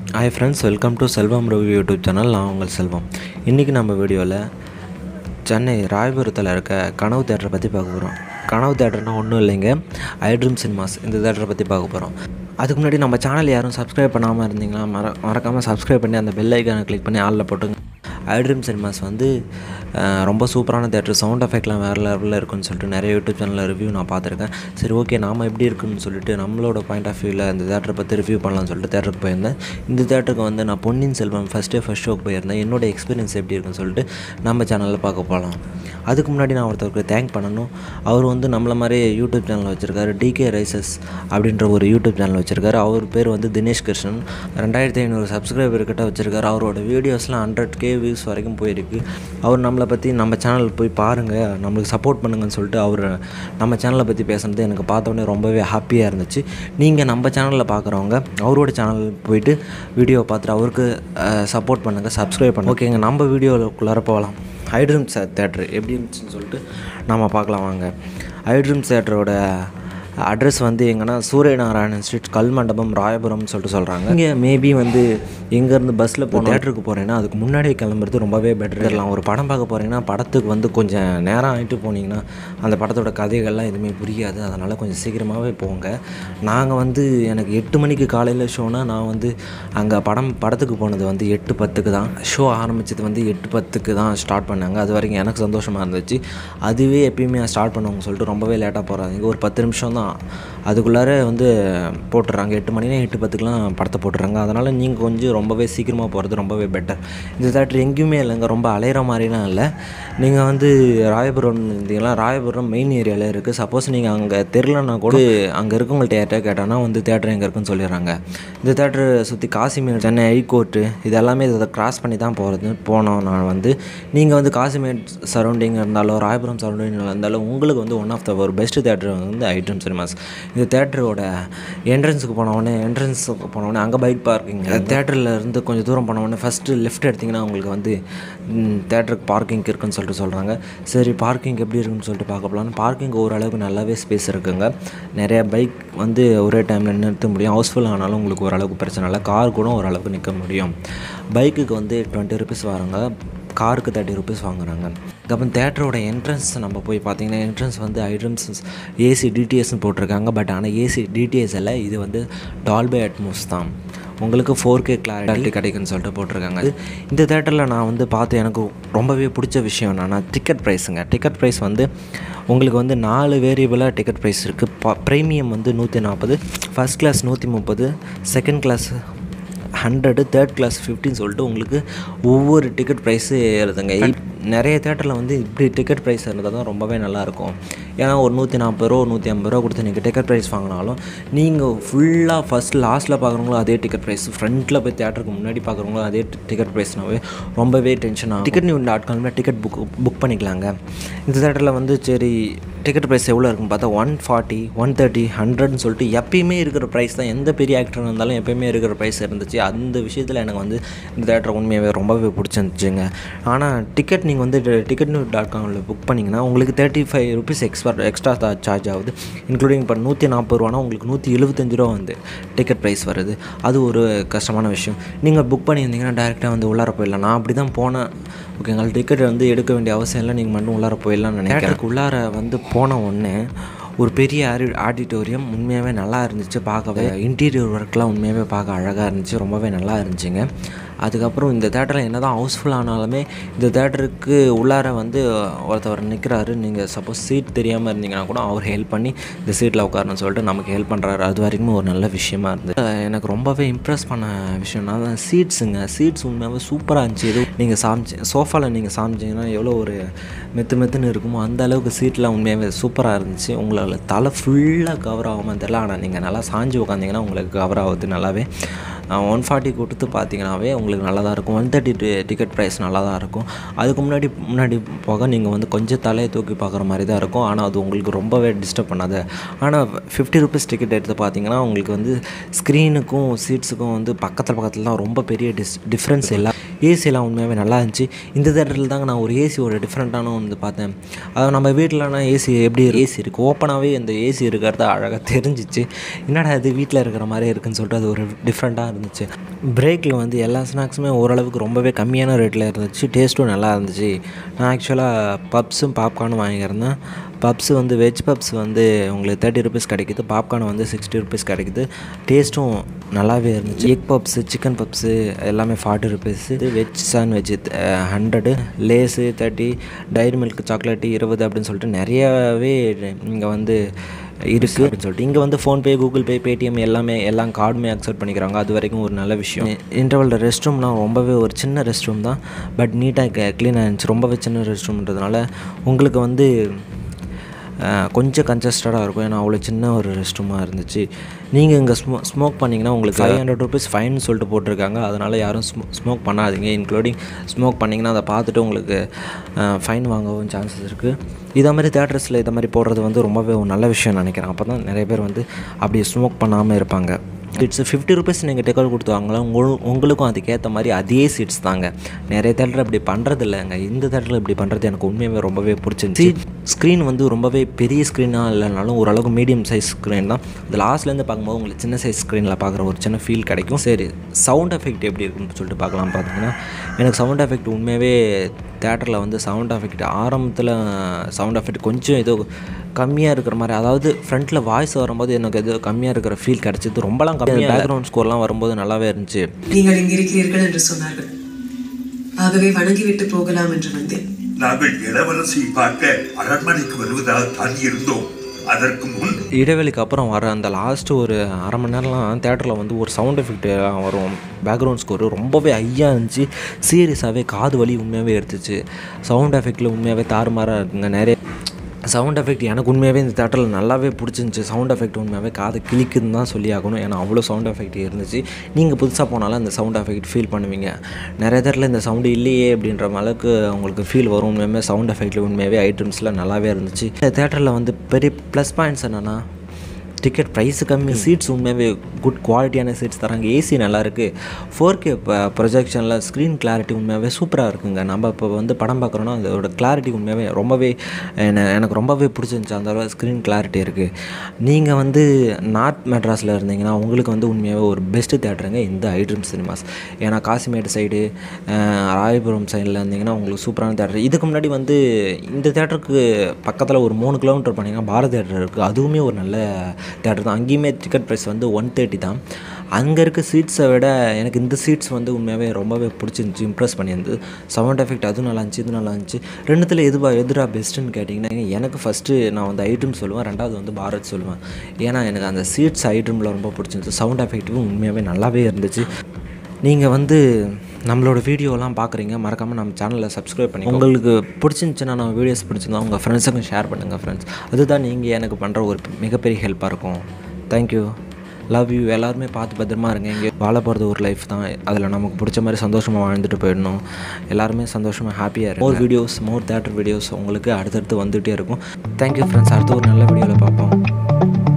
hi friends welcome to Selvam Ravi YouTube channel நான் உங்கள் செல்வம் இன்றைக்கி நம்ம வீடியோவில் சென்னை ராயபுரத்தில் இருக்க கனவு தேட்டரை பற்றி பார்க்க போகிறோம் கனவு தேட்டர்னால் ஒன்றும் இல்லைங்க ஐட்ரீம் சினிமாஸ் இந்த தேட்டரை பற்றி பார்க்க போகிறோம் அதுக்கு முன்னாடி நம்ம சேனல் யாரும் சப்ஸ்கிரைப் பண்ணாமல் இருந்தீங்கன்னா மற மறக்காமல் சப்ஸ்கிரைப் பண்ணி அந்த பெல் ஐக்கானை கிளிக் பண்ணி ஆளில் போட்டுங்க ஐட்ரீம் சினிமாஸ் வந்து அஹ், ரொம்ப சூப்பரான தேட்டர் சவுண்ட் எஃபெக்ட்லாம் வேறு லெவலில் இருக்குன்னு சொல்லிட்டு நிறைய யூடியூப் சேனலில் ரிவ்யூ நான் பார்த்துருக்கேன் சரி ஓகே நாம் எப்படி இருக்குன்னு சொல்லிட்டு நம்மளோட பாயிண்ட் ஆஃப் வியூவில் இந்த தேட்டரை பற்றி ரிவ்யூ பண்ணலாம்னு சொல்லிட்டு தேட்டருக்கு போயிருந்தேன் இந்த தேட்டருக்கு வந்து நான் பொன்னியின் செல்வம் ஃபஸ்ட்டே ஃபஸ்ட் ஷோக்கு போயிருந்தேன் என்னோட எக்ஸ்பீரியன்ஸ் எப்படி இருக்குன்னு சொல்லிட்டு நம்ம சேனலில் பார்க்க போகலாம் அதுக்கு முன்னாடி நான் ஒருத்தருக்கு தேங்க் பண்ணணும் அவர் வந்து நம்மள மாதிரி யூடியூப் சேனல் வச்சுருக்காரு டிகே ரைசஸ் அப்படின்ற ஒரு யூடியூப் சேனல் வச்சுருக்காரு அவர் பேர் வந்து தினேஷ் கிருஷ்ணன் ரெண்டாயிரத்தி ஐநூறு சப்ஸ்கிரைபர் கிட்ட வச்சுருக்காரு அவரோட வீடியோஸ்லாம் ஹண்ட்ரட் கே வியூஸ் வரைக்கும் போயிருக்கு அவர் நம்மளை பற்றி நம்ம சேனல் போய் பாருங்கள் நம்மளுக்கு சப்போர்ட் பண்ணுங்கன்னு சொல்லிட்டு அவர் நம்ம சேனலை பற்றி பேசுனது எனக்கு பார்த்தோன்னே ரொம்பவே ஹாப்பியாக இருந்துச்சு நீங்கள் நம்ம சேனலில் பார்க்குறவங்க அவரோட சேனல் போயிட்டு வீடியோ பார்த்துட்டு அவருக்கு சப்போர்ட் பண்ணுங்கள் சப்ஸ்கிரைப் பண்ணுங்கள் ஓகேங்க நம்ம வீடியோக்குள்ளார போகலாம் ஹைட்ரீம்ஸ் தேட்ரு எப்படி இருந்துச்சுன்னு சொல்லிட்டு நம்ம பார்க்கலாம் வாங்க ஹைட்ரீம்ஸ் தேட்டரோட அட்ரஸ் வந்து எங்கன்னா சூரியநாராயணன் ஸ்ட்ரீட் கல்மண்டபம் ராயபுரம்னு சொல்லிட்டு சொல்கிறாங்க இங்கே மேபி வந்து எங்கேருந்து பஸ்ஸில் போ தேட்டருக்கு போகிறேன்னா அதுக்கு முன்னாடியே கிளம்புறது ரொம்பவே பெட்டர் இருக்கலாம் ஒரு படம் பார்க்க போகிறீங்கன்னா படத்துக்கு வந்து கொஞ்சம் நேரம் ஆகிட்டு போனீங்கன்னா அந்த படத்தோட கதைகள்லாம் எதுவுமே புரியாது அதனால் கொஞ்சம் சீக்கிரமாகவே போங்க நாங்கள் வந்து எனக்கு எட்டு மணிக்கு காலையில் ஷோனா நான் வந்து அங்கே படம் படத்துக்கு போனது வந்து எட்டு பத்துக்கு தான் ஷோ ஆரம்பிச்சது வந்து எட்டு பத்துக்கு தான் ஸ்டார்ட் பண்ணாங்க அது வரைக்கும் எனக்கு சந்தோஷமாக இருந்துச்சு அதுவே எப்பயுமே ஸ்டார்ட் பண்ணுவாங்க சொல்லிட்டு ரொம்பவே லேட்டாக போகிறாங்க ஒரு பத்து நிமிஷம் தான் அதுக்குள்ளார வந்து போட்டுறாங்க எட்டு மணினா எட்டு பத்துக்குலாம் படத்தை போட்டுறாங்க அதனால் நீங்கள் கொஞ்சம் ரொம்பவே சீக்கிரமாக போகிறது ரொம்பவே பெட்டர் இந்த தேட்டர் எங்கேயுமே இல்லைங்க ரொம்ப அலையிற மாதிரிலாம் இல்லை நீங்கள் வந்து ராயபுரம் இருந்தீங்கன்னா ராயபுரம் மெயின் ஏரியாவில் இருக்குது சப்போஸ் நீங்கள் அங்கே தெரிலனா கூட அங்கே இருக்கவங்கள்ட்ட யார்கிட்ட கேட்டானா வந்து தேட்டர் எங்கே இருக்குன்னு சொல்லிடுறாங்க இந்த தேட்டர் சுற்றி காசிமேட் சென்னை ஹைகோர்ட்டு இது எல்லாமே இதை கிராஸ் பண்ணி தான் போகிறது போனோம் நான் வந்து நீங்கள் வந்து காசிமேட் சரௌண்டிங் இருந்தாலும் ராயபுரம் சரௌண்டிங் இருந்தாலும் உங்களுக்கு வந்து ஒன் ஆஃப் த ஒரு பெஸ்ட் தேட்டர் வந்து ஐட்டம் சினிமாஸ் இந்த தேட்டரோட என்ட்ரன்ஸுக்கு போனவொடனே என்ட்ரன்ஸுக்கு போனவொடனே அங்கே பைக் பார்க்கிங் தேட்டரில் இருந்து கொஞ்சம் தூரம் போனவொடனே ஃபஸ்ட்டு லெஃப்ட் எடுத்திங்கன்னா உங்களுக்கு வந்து தேட்டருக்கு பார்க்கிங் இருக்குன்னு சொல்லிட்டு சொல்கிறாங்க சரி பார்க்கிங் எப்படி இருக்குன்னு சொல்லிட்டு பார்க்க போகலான்னு பார்க்கிங் ஓரளவுக்கு நல்லாவே ஸ்பேஸ் இருக்குங்க நிறைய பைக் வந்து ஒரே டைமில் நிறுத்த முடியும் ஹவுஸ்ஃபுல் ஆனாலும் உங்களுக்கு ஓரளவுக்கு பிரச்சனை இல்லை கார் கூட ஓரளவுக்கு நிற்க முடியும் பைக்குக்கு வந்து டுவெண்ட்டி ருபீஸ் வராங்க காருக்கு தேர்ட்டி ருபீஸ் வாங்குறாங்க அப்புறம் தேட்டரோட என்ட்ரன்ஸ் நம்ம போய் பார்த்தீங்கன்னா என்ட்ரன்ஸ் வந்து ஐட்ரம்ஸ் ஏசி டிடிஎஸ்னு போட்டிருக்காங்க பட் ஆனால் ஏசி டிடிஎஸ் இல்லை இது வந்து டால்பே அட்மோஸ் தான் உங்களுக்கு ஃபோர் கே கிளாரிட்டி கிடைக்குன்னு சொல்லிட்டு போட்டிருக்காங்க இந்த தேட்டரில் நான் வந்து பார்த்து எனக்கு ரொம்பவே பிடிச்ச விஷயம் என்னன்னா டிக்கெட் ப்ரைஸுங்க டிக்கெட் ப்ரைஸ் வந்து உங்களுக்கு வந்து நாலு வேரியபிளாக டிக்கெட் ப்ரைஸ் இருக்குது ப ப்ரீமியம் வந்து நூற்றி நாற்பது ஃபஸ்ட் கிளாஸ் நூற்றி முப்பது second class hundred third class ஃபிஃப்டின்னு சொல்லிட்டு உங்களுக்கு ஒவ்வொரு டிக்கெட் ப்ரைஸு ஏறுதுங்க இப்- நிறைய தேட்டரில் வந்து இப்படி டிக்கெட் ப்ரைஸ் இருந்தால் தான் ரொம்பவே நல்லாயிருக்கும் ஏன்னா ஒரு நூற்றி நாற்பது ரூபா நூற்றி ஐம்பது ரூபா கொடுத்து நீங்கள் டிக்கெட் ப்ரைஸ் வாங்கினாலும் நீங்கள் ஃபுல்லாக ஃபஸ்ட் லாஸ்ட்டில் பார்க்குறவங்களும் அதே டிக்கெட் ப்ரைஸ் ஃப்ரண்ட்டில் போய் தேட்டருக்கு முன்னாடி பார்க்குறவங்களும் அதே டிக்கெட் ப்ரைஸ்னாவே ரொம்பவே டென்ஷன் ஆகும் டிக்கெட் நியூ டாட் காமில் டிக்கெட் புக் புக் பண்ணிக்கலாங்க இந்த தேட்டரில் வந்து சரி டிக்கெட் ப்ரைஸ் எவ்வளோ இருக்குன்னு பார்த்தா ஒன் ஃபார்ட்டி ஒன் தேர்ட்டி ஹண்ட்ரட்னு சொல்லிட்டு எப்பயுமே இருக்கிற ப்ரைஸ் தான் எந்த பெரிய ஆக்டர் இருந்தாலும் எப்பயுமே இருக்கிற ப்ரைஸ் இருந்துச்சு அந்த விஷயத்தில் எனக்கு வந்து இந்த தேட்டர் உண்மையாகவே ரொம்பவே பிடிச்சிருந்துச்சுங்க ஆனால் டிக்கெட் நீங்கள் வந்து டிக்கெட் நியூ டாட் காமில் புக் பண்ணிங்கன்னா உங்களுக்கு thirty five rupees extra extra charge ஆகுது இன்க்ளூடிங் இப்போ நூற்றி நாற்பது ரூபானா உங்களுக்கு நூற்றி எழுபத்தஞ்சு ரூபா வந்து டிக்கெட் ப்ரைஸ் வருது அது ஒரு கஷ்டமான விஷயம் நீங்கள் புக் பண்ணியிருந்தீங்கன்னா டேரெக்டாக வந்து உள்ளார போயிடலாம் நான் அப்படி தான் போனேன் ஓகேங்களா டிக்கெட் வந்து எடுக்க வேண்டிய அவசியம் இல்லை நீங்கள் மட்டும் உள்ளார போயிடலாம்னு நினைக்கிறேன் உள்ளார வந்து போன உடனே ஒரு பெரிய ஆரி ஆடிட்டோரியம் உண்மையாகவே நல்லா இருந்துச்சு பார்க்கவே இன்டீரியர் ஒர்க்லாம் உண்மையாகவே பார்க்க அழகாக இருந்துச்சு ரொம்பவே நல்லா இருந்துச்சுங்க அதுக்கப்புறம் இந்த தேட்டரில் என்ன தான் ஹவுஸ்ஃபுல் ஆனாலுமே இந்த தேட்டருக்கு உள்ளார வந்து ஒருத்தவர் நிற்கிறாரு நீங்கள் சப்போஸ் சீட் தெரியாமல் இருந்தீங்கன்னா கூட அவர் ஹெல்ப் பண்ணி இந்த சீட்டில் உட்காரணும்னு சொல்லிட்டு நமக்கு ஹெல்ப் பண்ணுறாரு அது வரைக்கும் ஒரு நல்ல விஷயமா இருந்தது அஹ் எனக்கு ரொம்பவே இம்ப்ரெஸ் பண்ண விஷயம்னா சீட்ஸுங்க சீட்ஸ் உண்மையாகவே சூப்பராக இருந்துச்சு எதுவும் நீங்கள் சாமிச்சு சோஃபாவில் நீங்கள் சாமிச்சிங்கன்னா எவ்வளோ ஒரு மெத்து மெத்துன்னு இருக்குமோ அந்த அளவுக்கு சீட்லாம் உண்மையாகவே சூப்பராக இருந்துச்சு உங்களால் தலை ஃபுல்லாக கவர் ஆகாமல் தெரியல ஆனால் நீங்கள் நல்லா சாஞ்சு உட்காந்திங்கன்னா உங்களுக்கு கவர் ஆகுது நல்லாவே ஒன் ஃபார்ட்டி கொடுத்து பார்த்தீங்கன்னாவே உங்களுக்கு நல்லா தான் இருக்கும் ஒன் தேர்ட்டி டிக்கெட் ப்ரைஸ் நல்லா தான் இருக்கும் அதுக்கு முன்னாடி முன்னாடி போக நீங்கள் வந்து கொஞ்சம் தலையை தூக்கி பார்க்குற மாதிரி தான் இருக்கும் ஆனால் அது உங்களுக்கு ரொம்பவே டிஸ்டர்ப் பண்ணாது ஆனால் ஃபிஃப்டி ருபீஸ் டிக்கெட் எடுத்து பார்த்தீங்கன்னா உங்களுக்கு வந்து ஸ்க்ரீனுக்கும் சீட்ஸுக்கும் வந்து பக்கத்தில் பக்கத்தில் தான் ரொம்ப பெரிய டிஸ் டிஃப்ரென்ஸ் எல்லாம் ஏசியெல்லாம் உண்மையாகவே நல்லா இருந்துச்சு இந்த தேட்டரில் தாங்க நான் ஒரு ஏசியோட டிஃப்ரெண்ட்டான ஒன்று பார்த்தேன் அதாவது நம்ம வீட்டிலனா ஏசி எப்படி ஏசி இருக்குது ஓப்பனாகவே இந்த ஏசி இருக்கிறது அழகாக தெரிஞ்சிச்சு என்னடா இது வீட்டில் இருக்கிற மாதிரி இருக்குன்னு சொல்லிட்டு அது ஒரு டிஃப்ரெண்ட்டாக இருந்துச்சு பிரேக்கில் வந்து எல்லா ஸ்நாக்ஸுமே ஓரளவுக்கு ரொம்பவே கம்மியான ரேட்டில் இருந்துச்சு டேஸ்ட்டும் நல்லா இருந்துச்சு நான் ஆக்சுவலாக பப்ஸும் பாப்கார்னும் வாங்கியிருந்தேன் பப்ஸ் வந்து வெஜ் பப்ஸ் வந்து உங்களுக்கு தேர்ட்டி ருபீஸ் கிடைக்குது பாப்கார்ன் வந்து சிக்ஸ்டி ருபீஸ் கிடைக்குது டேஸ்ட்டும் நல்லாவே இருந்துச்சு எக் பப்ஸு சிக்கன் பப்ஸு எல்லாமே ஃபார்ட்டி ருபீஸ் இது veg sandwich hundred Lay's thirty Dairy Milk chocolate இருபது அப்படின்னு சொல்லிட்டு நிறையவே இங்கே வந்து இருக்குது அப்படின்னு சொல்லிட்டு இங்கே வந்து ஃபோன்பே கூகுள் பே பேடிஎம் எல்லாமே எல்லாம் கார்டுமே அக்செப்ட் பண்ணிக்கிறாங்க அது வரைக்கும் ஒரு நல்ல விஷயம் இன்டர்வலில் ரெஸ்ட் ரூம்லாம் ரொம்பவே ஒரு சின்ன ரெஸ்ட் ரூம் தான் பட் நீட்டாக க்ளீனாக இருந்துச்சு ரொம்பவே சின்ன ரெஸ்ட் ரூம்ன்றதுனால உங்களுக்கு வந்து கொஞ்சம் கன்ஜஸ்டடாக இருக்கும் ஏன்னா அவ்வளோ சின்ன ஒரு ரெஸ்ட் ரூமாக இருந்துச்சு நீங்கள் இங்கே ஸ்மோ ஸ்மோக் பண்ணிங்கன்னா உங்களுக்கு ஃபைவ் ஹண்ட்ரட் ருபீஸ் ஃபைன் சொல்லிட்டு போட்டிருக்காங்க அதனால் யாரும் ஸ்மோ ஸ்மோக் பண்ணாதீங்க இன்க்ளூடிங் ஸ்மோக் பண்ணிங்கன்னா அதை பார்த்துட்டு உங்களுக்கு ஃபைன் வாங்கவும் சான்சஸ் இருக்குது இதே மாதிரி தேட்டர்ஸில் இதை மாதிரி போடுறது வந்து ரொம்பவே ஒரு நல்ல விஷயம் நினைக்கிறேன் அப்போ தான் நிறைய பேர் வந்து அப்படி ஸ்மோக் பண்ணாமல் இருப்பாங்க இட்ஸ் ஃபிஃப்டி ருபீஸ் நீங்கள் டிக்கெட் கொடுத்தாங்களா உங்கள் உங்களுக்கும் அதுக்கேற்ற மாதிரி அதே சீட்ஸ் தாங்க நிறைய தேட்டர் இப்படி பண்ணுறது இல்லைங்க இந்த தேட்டரில் இப்படி பண்ணுறது எனக்கு உண்மையாகவே ரொம்பவே பிடிச்சிருந்துச்சி ஸ்க்ரீன் வந்து ரொம்பவே பெரிய ஸ்க்ரீனாக இல்லைனாலும் ஓரளவுக்கு மீடியம் சைஸ் ஸ்க்ரீன் தான் இந்த லாஸ்ட்லேருந்து பார்க்கும்போது உங்களுக்கு சின்ன சைஸ் ஸ்க்ரீனில் பார்க்குற ஒரு சின்ன ஃபீல் கிடைக்கும் சரி சவுண்ட் எஃபெக்ட் எப்படி இருக்குன்னு சொல்லிட்டு பார்க்கலாம் பார்த்தீங்கன்னா எனக்கு சவுண்ட் எஃபெக்ட் உண்மையாகவே தேட்டரில் வந்து சவுண்ட் எஃபெக்ட் ஆரம்பத்தில் சவுண்ட் எஃபெக்ட் கொஞ்சம் ஏதோ கம்மியாக இருக்கிற மாதிரி அதாவது ஃப்ரண்ட்டில் வாய்ஸ் வரும்போது எனக்கு ஏதோ கம்மியாக இருக்கிற ஃபீல் கிடச்சிது ரொம்பலாம் கம்மியாக பேக்ரவுண்ட் ஸ்கோர்லாம் வரும்போது நல்லாவே இருந்துச்சு நீங்கள் இங்கிருக்கிறீர்கள் என்று சொன்னார்கள் ஆகவே வணங்கிவிட்டு போகலாம் என்று வந்தேன் நாங்கள் இளவரசியை பார்க்க அரண்மனைக்கு வருவதாக தான் இருந்தோம் அதற்கு முன் இடைவெளிக்கு அப்புறம் வர அந்த லாஸ்ட்டு ஒரு அரை மணி நேரம்லாம் தேட்டரில் வந்து ஒரு சவுண்ட் எஃபெக்ட் வரும் பேக்ரவுண்ட் ஸ்கோர் ரொம்பவே ஹையாக இருந்துச்சு சீரியஸாகவே காது வலி உண்மையாகவே எடுத்துச்சு சவுண்ட் எஃபெக்டில் உண்மையாகவே தாறுமாறாக இருக்குங்க நிறைய சவுண்ட் எஃபெக்ட் எனக்கு உண்மையாகவே இந்த தேட்டரில் நல்லாவே பிடிச்சிருந்துச்சி சவுண்ட் எஃபெக்ட் உண்மையாகவே காது கிளிக்குதுன்னு தான் சொல்லி ஆகணும் ஏன்னா அவ்வளோ சவுண்ட் எஃபெக்ட் இருந்துச்சு நீங்கள் புதுசாக போனாலும் அந்த சவுண்ட் எஃபெக்ட் ஃபீல் பண்ணுவீங்க நிறைய தேட்டரில் இந்த சவுண்டு இல்லையே அப்படின்ற அளவுக்கு உங்களுக்கு ஃபீல் வரும் உண்மையாகவே சவுண்ட் எஃபெக்டில் உண்மையாகவே ஐட்டம்ஸ்லாம் நல்லாவே இருந்துச்சு இந்த தேட்டரில் வந்து பெரிய ப்ளஸ் பாயிண்ட்ஸ் என்னென்னா டிக்கெட் ப்ரைஸு கம்மி சீட்ஸ் உண்மையாகவே குட் குவாலிட்டியான சீட்ஸ் தராங்க ஏசி நல்லா இருக்குது ஃபோர் கே ப்ரொஜெக்ஷனில் ஸ்க்ரீன் கிளாரிட்டி உண்மையாகவே சூப்பராக இருக்குங்க நம்ம இப்போ வந்து படம் பார்க்குறோன்னா அதோட கிளாரிட்டி உண்மையாகவே ரொம்பவே என்ன எனக்கு ரொம்பவே பிடிச்சிருந்துச்சி அந்த அளவு ஸ்க்ரீன் கிளாரிட்டி இருக்குது நீங்கள் வந்து நார்த் மெட்ராஸில் இருந்தீங்கன்னா உங்களுக்கு வந்து உண்மையாகவே ஒரு பெஸ்ட்டு தேட்டருங்க இந்த ஐட்ரம் சினிமாஸ் ஏன்னா காசிமேடு சைடு ராயபுரம் சைடில் இருந்தீங்கன்னா உங்களுக்கு சூப்பரான தேட்டர் இதுக்கு முன்னாடி வந்து இந்த தேட்டருக்கு பக்கத்தில் ஒரு மூணு கிலோமீட்டர் பண்ணிங்கன்னா பாரத் தேட்டர் இருக்குது அதுவுமே ஒரு நல்ல தேட்டர் தான் அங்கேயுமே டிக்கெட் ப்ரைஸ் வந்து ஒன் தேர்ட்டி தான் அங்கே இருக்க சீட்ஸை விட எனக்கு இந்த சீட்ஸ் வந்து உண்மையாகவே ரொம்பவே பிடிச்சிருந்துச்சி இம்ப்ரெஸ் பண்ணியிருந்தது சவுண்ட் எஃபெக்ட் அதுவும் நல்லா இருந்துச்சு இது நல்லா இருந்துச்சு ரெண்டுத்தில் எதுவா எதுரா பெஸ்ட்டுன்னு கேட்டிங்கன்னா எனக்கு ஃபஸ்ட்டு நான் வந்து ஐட்டம் சொல்லுவேன் ரெண்டாவது வந்து பாரத் சொல்லுவேன் ஏன்னா எனக்கு அந்த சீட்ஸ் ஐட்டமில் ரொம்ப பிடிச்சிருந்துச்சு சவுண்ட் எஃபெக்ட்டும் உண்மையாகவே நல்லாவே இருந்துச்சு நீங்கள் வந்து நம்மளோட வீடியோலாம் பார்க்குறீங்க மறக்காமல் நம்ம சேனலில் சப்ஸ்கிரைப் பண்ணி உங்களுக்கு பிடிச்சிருந்துச்சுன்னா நம்ம வீடியோஸ் பிடிச்சிருந்தா உங்கள் ஃப்ரெண்ட்ஸுக்கும் ஷேர் பண்ணுங்கள் ஃப்ரெண்ட்ஸ் அதுதான் நீங்கள் எனக்கு பண்ணுற ஒரு மிகப்பெரிய ஹெல்ப்பாக இருக்கும் தேங்க்யூ லவ் யூ எல்லாருமே பார்த்து பத்திரமா இருங்க இங்கே வாழ போகிறது ஒரு லைஃப் தான் அதில் நமக்கு பிடிச்ச மாதிரி சந்தோஷமாக வாழ்ந்துட்டு போயிடணும் எல்லாருமே சந்தோஷமாக ஹாப்பியாக இருக்கும் more videos more theatre videos உங்களுக்கு அடுத்தடுத்து வந்துகிட்டே இருக்கும் தேங்க்யூ ஃப்ரெண்ட்ஸ் அடுத்த ஒரு நல்ல வீடியோவில் பார்ப்போம்